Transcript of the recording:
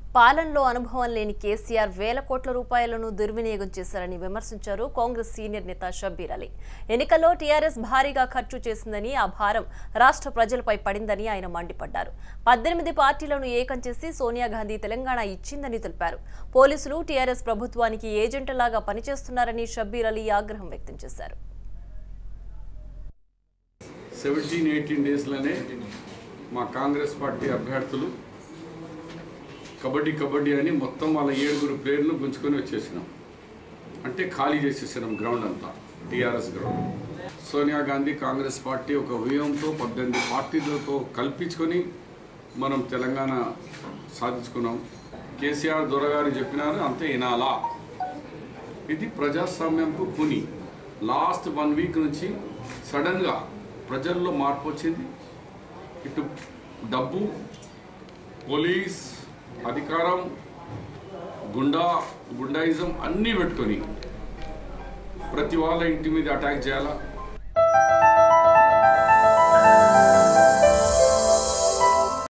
పాలనలో అనుభవం లేని కేసీఆర్ వేల కోట్ల రూపాయలను దుర్వినియోగం చేశారని విమర్శించారు కాంగ్రెస్ సీనియర్ నేత షబ్బీర్ అలీ ఎన్నికల్లో టీఆర్ఎస్ భారీగా ఖర్చు చేసిందని ఆ భారం రాష్ట్ర ప్రజలపై పడిందని ఆయన మండిపడ్డారు పద్దెనిమిది పార్టీలను ఏకం చేసి సోనియా గాంధీ తెలంగాణ ఇచ్చిందని తెలిపారు పోలీసులు టీఆర్ఎస్ ప్రభుత్వానికి ఏజెంట్లాగా పనిచేస్తున్నారని షబ్బీర్ అలీ ఆగ్రహం వ్యక్తం చేశారు సెవెంటీన్ ఎయిటీన్ డేస్లోనే మా కాంగ్రెస్ పార్టీ అభ్యర్థులు కబడ్డీ కబడ్డీ అని మొత్తం వాళ్ళ ఏడుగురు ప్లేయర్లు గుంజుకొని వచ్చేసినాం అంటే ఖాళీ చేసేసినాం గ్రౌండ్ అంతా TRS ground Sonia Gandhi Congress party ఒక వ్యూహంతో పద్దెనిమిది పార్టీలతో కల్పించుకొని మనం తెలంగాణ సాధించుకున్నాం కేసీఆర్ దొరగారు చెప్పినారు అంతే వినాలా ఇది ప్రజాస్వామ్యంకు పుని లాస్ట్ వన్ వీక్ నుంచి సడన్గా ప్రజల్లో మార్పు వచ్చింది ఇటు డబ్బు పోలీస్ అధికారం గుండా గుండాయిజం అన్నీ పెట్టుకొని ప్రతి వాళ్ళ ఇంటి మీద అటాక్ చేయాలా